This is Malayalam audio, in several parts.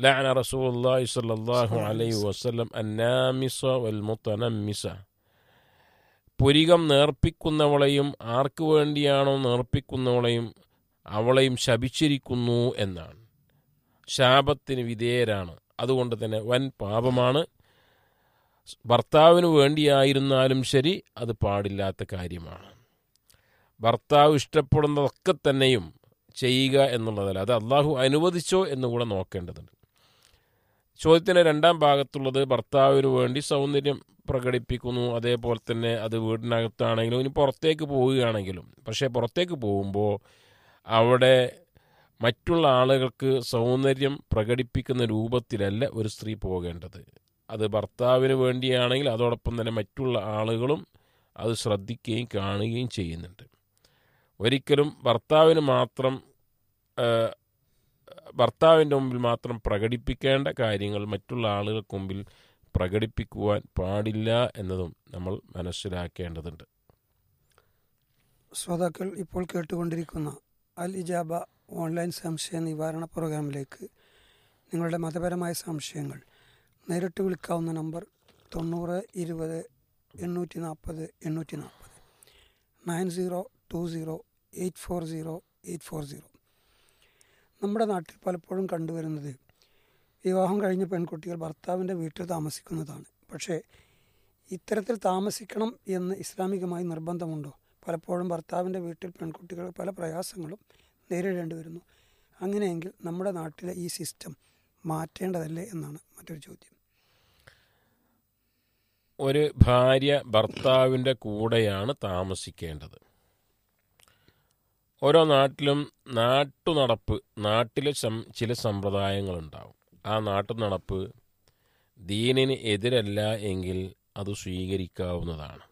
ലഅന റസൂലുള്ളാഹി സ്വല്ലല്ലാഹു അലൈഹി വസല്ലം അന്നാമിസ വൽ മുതനമ്മിസ പുരികം നേർപ്പിക്കുന്നവളെയും ആർക്കു വേണ്ടിയാണോ നേർപ്പിക്കുന്നവളെയും അവളെയും ശപിച്ചിരിക്കുന്നു എന്നാണ് ശാപത്തിന് വിധേയരാണ് അതുകൊണ്ട് തന്നെ വൻ പാപമാണ് ഭർത്താവിന് വേണ്ടിയായിരുന്നാലും ശരി അത് പാടില്ലാത്ത കാര്യമാണ് ഭർത്താവ് ഇഷ്ടപ്പെടുന്നതൊക്കെ തന്നെയും ചെയ്യുക എന്നുള്ളതല്ല അത് അള്ളാഹു അനുവദിച്ചോ എന്ന് കൂടെ നോക്കേണ്ടതുണ്ട് ചോദ്യത്തിൻ്റെ രണ്ടാം ഭാഗത്തുള്ളത് ഭർത്താവിന് വേണ്ടി സൗന്ദര്യം പ്രകടിപ്പിക്കുന്നു അതേപോലെ തന്നെ അത് വീടിനകത്താണെങ്കിലും ഇനി പുറത്തേക്ക് പോവുകയാണെങ്കിലും പക്ഷേ പുറത്തേക്ക് പോകുമ്പോൾ അവിടെ മറ്റുള്ള ആളുകൾക്ക് സൗന്ദര്യം പ്രകടിപ്പിക്കുന്ന രൂപത്തിലല്ല ഒരു സ്ത്രീ പോകേണ്ടത് അത് ഭർത്താവിന് വേണ്ടിയാണെങ്കിൽ അതോടൊപ്പം തന്നെ മറ്റുള്ള ആളുകളും അത് ശ്രദ്ധിക്കുകയും കാണുകയും ചെയ്യുന്നുണ്ട് ഒരിക്കലും ഭർത്താവിന് മാത്രം ആ, ഭർത്താവിൻ്റെ മുമ്പിൽ മാത്രം പ്രകടിപ്പിക്കേണ്ട കാര്യങ്ങൾ മറ്റുള്ള ആളുകൾക്ക് മുമ്പിൽ പ്രകടിപ്പിക്കുവാൻ പാടില്ല എന്നതും നമ്മൾ മനസ്സിലാക്കേണ്ടതുണ്ട് ശ്രോതാക്കൾ ഇപ്പോൾ കേട്ടുകൊണ്ടിരിക്കുന്ന അൽ ഇജാബ ഓൺലൈൻ സംശയ നിവാരണ പ്രോഗ്രാമിലേക്ക് നിങ്ങളുടെ മതപരമായ സംശയങ്ങൾ നേരിട്ട് വിളിക്കാവുന്ന നമ്പർ തൊണ്ണൂറ് ഇരുപത് എണ്ണൂറ്റി നാൽപ്പത് എണ്ണൂറ്റി നാൽപ്പത് nine zero two zero eight four zero eight four zero നമ്മുടെ നാട്ടിൽ പലപ്പോഴും കണ്ടുവരുന്നത് വിവാഹം കഴിഞ്ഞ പെൺകുട്ടികൾ ഭർത്താവിൻ്റെ വീട്ടിൽ താമസിക്കുന്നതാണ് പക്ഷേ ഇത്തരത്തിൽ താമസിക്കണം എന്ന് ഇസ്ലാമികമായി നിർബന്ധമുണ്ടോ പലപ്പോഴും ഭർത്താവിൻ്റെ വീട്ടിൽ പെൺകുട്ടികൾ പല പ്രയാസങ്ങളും നേരിടേണ്ടി വരുന്നു അങ്ങനെയെങ്കിൽ നമ്മുടെ നാട്ടിലെ ഈ സിസ്റ്റം മാറ്റേണ്ടതല്ലേ എന്നാണ് മറ്റൊരു ചോദ്യം ഒരു ഭാര്യ ഭർത്താവിൻ്റെ കൂടെയാണ് താമസിക്കേണ്ടത് ഓരോ നാട്ടിലും നാട്ടുനടപ്പ് നാട്ടിലെ സം- ചില സമ്പ്രദായങ്ങളുണ്ടാവും ആ നാട്ടുനടപ്പ് ദീനിന് എതിരല്ല എങ്കിൽ അത് സ്വീകരിക്കാവുന്നതാണ്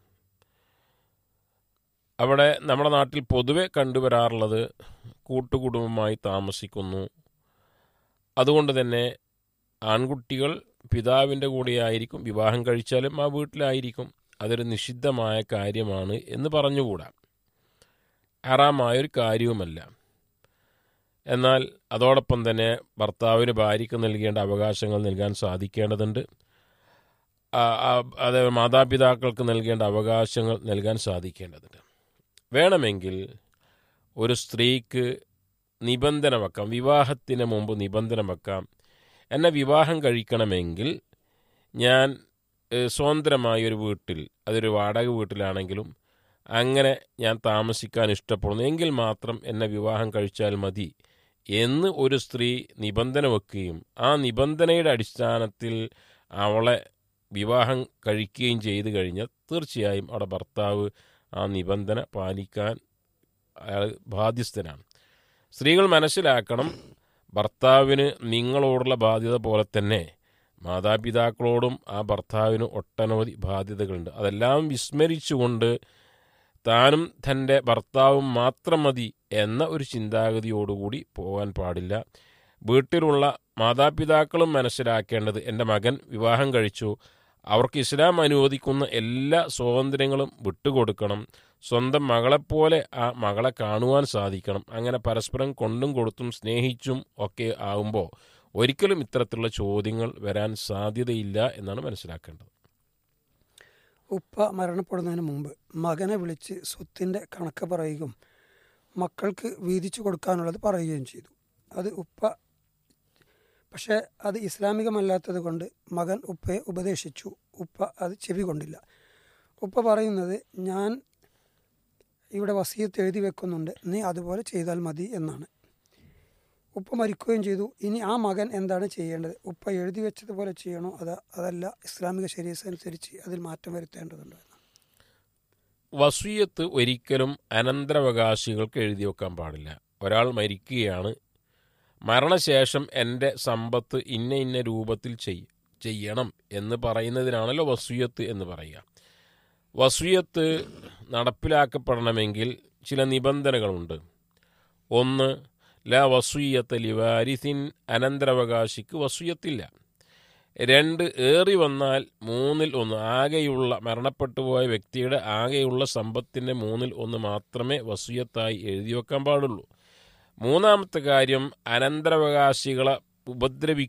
അവിടെ നമ്മുടെ നാട്ടിൽ പൊതുവെ കണ്ടുവരാറുള്ളത് കൂട്ടുകുടുംബമായി താമസിക്കുന്നു അതുകൊണ്ട് തന്നെ ആൺകുട്ടികൾ പിതാവിൻ്റെ കൂടെയായിരിക്കും വിവാഹം കഴിച്ചാലും ആ വീട്ടിലായിരിക്കും അതൊരു നിഷിദ്ധമായ കാര്യമാണ് എന്ന് പറഞ്ഞുകൂടാ ഹറാമായൊരു കാര്യവുമല്ല എന്നാൽ അതോടൊപ്പം തന്നെ ഭർത്താവിന് ഭാര്യയ്ക്ക് നൽകേണ്ട അവകാശങ്ങൾ നൽകാൻ സാധിക്കേണ്ടതുണ്ട് ആ- ആ- അത് മാതാപിതാക്കൾക്ക് നൽകേണ്ട അവകാശങ്ങൾ നൽകാൻ സാധിക്കേണ്ടതുണ്ട് വേണമെങ്കിൽ ഒരു സ്ത്രീക്ക് നിബന്ധന വെക്കാം വിവാഹത്തിന് മുമ്പ് നിബന്ധന വെക്കാം എന്നെ വിവാഹം കഴിക്കണമെങ്കിൽ ഞാൻ ഏഹ്, സ്വതന്ത്രമായ ഒരു വീട്ടിൽ അതൊരു വാടക വീട്ടിലാണെങ്കിലും അങ്ങനെ ഞാൻ താമസിക്കാൻ ഇഷ്ടപ്പെടുന്നു എങ്കിൽ മാത്രം എന്നെ വിവാഹം കഴിച്ചാൽ മതി എന്ന് ഒരു സ്ത്രീ നിബന്ധന വെക്കുകയും ആ നിബന്ധനയുടെ അടിസ്ഥാനത്തിൽ അവളെ വിവാഹം കഴിക്കുകയും ചെയ്തു കഴിഞ്ഞാൽ തീർച്ചയായും അവിടെ ഭർത്താവ് ആ നിബന്ധന പാലിക്കാൻ അയാൾ ബാധ്യസ്ഥനാണ് സ്ത്രീകൾ മനസ്സിലാക്കണം ഭർത്താവിന് നിങ്ങളോടുള്ള ബാധ്യത പോലെ തന്നെ മാതാപിതാക്കളോടും ആ ഭർത്താവിന് ഒട്ടനവധി ബാധ്യതകളുണ്ട് അതെല്ലാം വിസ്മരിച്ചുകൊണ്ട് താനും തൻ്റെ ഭർത്താവും മാത്രം മതി എന്ന ഒരു ചിന്താഗതിയോടുകൂടി പോകാൻ പാടില്ല വീട്ടിലുള്ള മാതാപിതാക്കളും മനസ്സിലാക്കേണ്ടത് എൻ്റെ മകൻ വിവാഹം കഴിച്ചു അവർക്ക് ഇസ്ലാം അനുവദിക്കുന്ന എല്ലാ സ്വാതന്ത്ര്യങ്ങളും വിട്ടുകൊടുക്കണം സ്വന്തം മകളെപ്പോലെ ആ മകളെ കാണുവാൻ സാധിക്കണം അങ്ങനെ പരസ്പരം കൊണ്ടും കൊടുത്തും സ്നേഹിച്ചും ഒക്കെ ആകുമ്പോൾ ഒരിക്കലും ഇത്തരത്തിലുള്ള ചോദ്യങ്ങൾ വരാൻ സാധ്യതയില്ല എന്നാണ് മനസ്സിലാക്കേണ്ടത് ഉപ്പ മരണപ്പെടുന്നതിന് മുമ്പ് മകനെ വിളിച്ച് സ്വത്തിൻ്റെ കണക്ക് പറയുകയും മക്കൾക്ക് വീതിച്ചു കൊടുക്കാനുള്ളത് പറയുകയും ചെയ്തു അത് ഉപ്പ പക്ഷേ അത് ഇസ്ലാമികമല്ലാത്തത് കൊണ്ട് മകൻ ഉപ്പയെ ഉപദേശിച്ചു ഉപ്പ അത് ചെവി കൊണ്ടില്ല ഉപ്പ പറയുന്നത് ഞാൻ ഇവിടെ വസീയത്ത് എഴുതി വെക്കുന്നുണ്ട് നീ അതുപോലെ ചെയ്താൽ മതി എന്നാണ് ഉപ്പ മരിക്കുകയും ചെയ്തു ഇനി ആ മകൻ എന്താണ് ചെയ്യേണ്ടത് ഉപ്പ എഴുതി വെച്ചതുപോലെ ചെയ്യണോ അത് അതല്ല ഇസ്ലാമിക ശരീരസ് അനുസരിച്ച് അതിൽ മാറ്റം വരുത്തേണ്ടതുണ്ടോ എന്ന് വസൂയത്ത് ഒരിക്കലും അനന്തരാവകാശികൾക്ക് എഴുതി വെക്കാൻ പാടില്ല ഒരാൾ മരിക്കുകയാണ് മരണശേഷം എൻ്റെ സമ്പത്ത് ഇന്ന ഇന്ന രൂപത്തിൽ ചെയ് ചെയ്യണം എന്ന് പറയുന്നതിനാണല്ലോ വസൂയത്ത് എന്ന് പറയുക വസൂയത്ത് നടപ്പിലാക്കപ്പെടണമെങ്കിൽ ചില നിബന്ധനകളുണ്ട് ഒന്ന് ല വസൂയത്ത് ലിവാരിസിൻ അനന്തരാവകാശിക്ക് വസൂയത്തില്ല രണ്ട് ഏറി വന്നാൽ മൂന്നിൽ ഒന്ന് ആകെയുള്ള മരണപ്പെട്ടു പോയ വ്യക്തിയുടെ ആകെയുള്ള സമ്പത്തിൻ്റെ മൂന്നിൽ ഒന്ന് മാത്രമേ വസൂയത്തായി എഴുതി വെക്കാൻ പാടുള്ളൂ മൂന്നാമത്തെ കാര്യം അനന്തരാവകാശികളെ ഉപദ്രവി